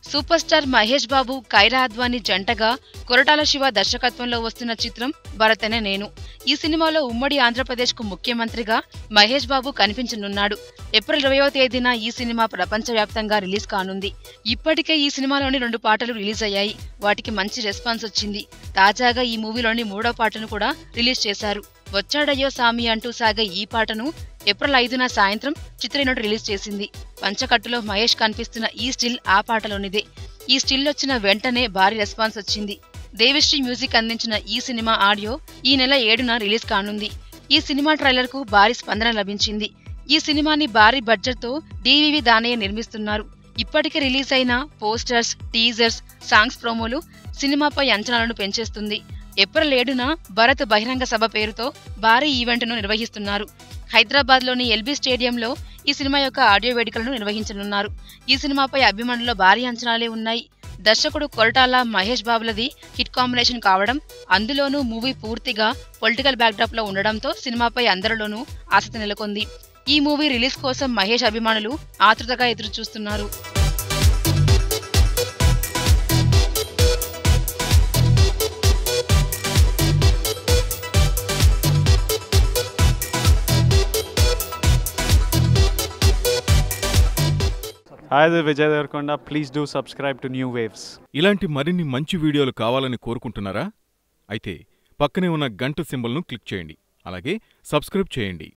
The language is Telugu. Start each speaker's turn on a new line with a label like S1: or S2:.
S1: సూపర్ స్టార్ మహేష్ బాబు కైరా అద్వాని జంటగా కొరటాల శివ దర్శకత్వంలో వస్తున్న చిత్రం భరతనే నేను ఈ సినిమాలో ఉమ్మడి ఆంధ్రప్రదేశ్ కు ముఖ్యమంత్రిగా మహేష్ బాబు కనిపించనున్నాడు ఏప్రిల్ ఇరవయవ తేదీన ఈ సినిమా ప్రపంచవ్యాప్తంగా రిలీజ్ కానుంది ఇప్పటికే ఈ సినిమాలోని రెండు పాటలు రిలీజ్ అయ్యాయి వాటికి మంచి రెస్పాన్స్ వచ్చింది తాజాగా ఈ మూవీలోని మూడో పాటను కూడా రిలీజ్ చేశారు వచ్చాడయ్యో సామి అంటూ సాగే ఈ పాటను ఏప్రిల్ ఐదున సాయంత్రం చిత్రయూనిట్ రిలీజ్ చేసింది పంచకట్టులో మహేష్ కనిపిస్తున్న ఈ స్టిల్ ఆ పాటలోనిదే ఈ స్టిల్ వచ్చిన వెంటనే భారీ రెస్పాన్స్ వచ్చింది దేవిశ్రీ మ్యూజిక్ అందించిన ఈ సినిమా ఆడియో ఈ నెల ఏడున రిలీజ్ కానుంది ఈ సినిమా ట్రైలర్ కు భారీ స్పందన లభించింది ఈ సినిమాని భారీ బడ్జెట్ తో డివివి దానయ్య నిర్మిస్తున్నారు ఇప్పటికే రిలీజ్ అయిన పోస్టర్స్ టీజర్స్ సాంగ్స్ ప్రోమోలు సినిమాపై అంచనాలను పెంచేస్తుంది ఏప్రిల్ ఏడున భరత్ బహిరంగ సభ పేరుతో భారీ ఈవెంట్ను నిర్వహిస్తున్నారు హైదరాబాద్ లోని ఎల్బీ స్టేడియంలో ఈ సినిమా యొక్క ఆడియో వేడుకలను నిర్వహించనున్నారు ఈ సినిమాపై అభిమానుల్లో భారీ అంచనాలే ఉన్నాయి దర్శకుడు కొరటాల మహేష్ బాబులది హిట్ కాంబినేషన్ కావడం అందులోనూ మూవీ పూర్తిగా పొలిటికల్ బ్యాక్డ్రాప్ లో ఉండడంతో సినిమాపై అందరిలోనూ ఆసక్తి నెలకొంది ఈ మూవీ రిలీజ్ కోసం మహేష్ అభిమానులు ఆతృతగా ఎదురు చూస్తున్నారు
S2: Hi, this is Vijay Devarkonda. Please do subscribe to New Waves.
S3: ఇలాంటి మరిన్ని మంచి వీడియోలు కావాలని కోరుకుంటున్నారా అయితే పక్కనే ఉన్న గంట సింబల్ను క్లిక్ చేయండి అలాగే సబ్స్క్రైబ్ చేయండి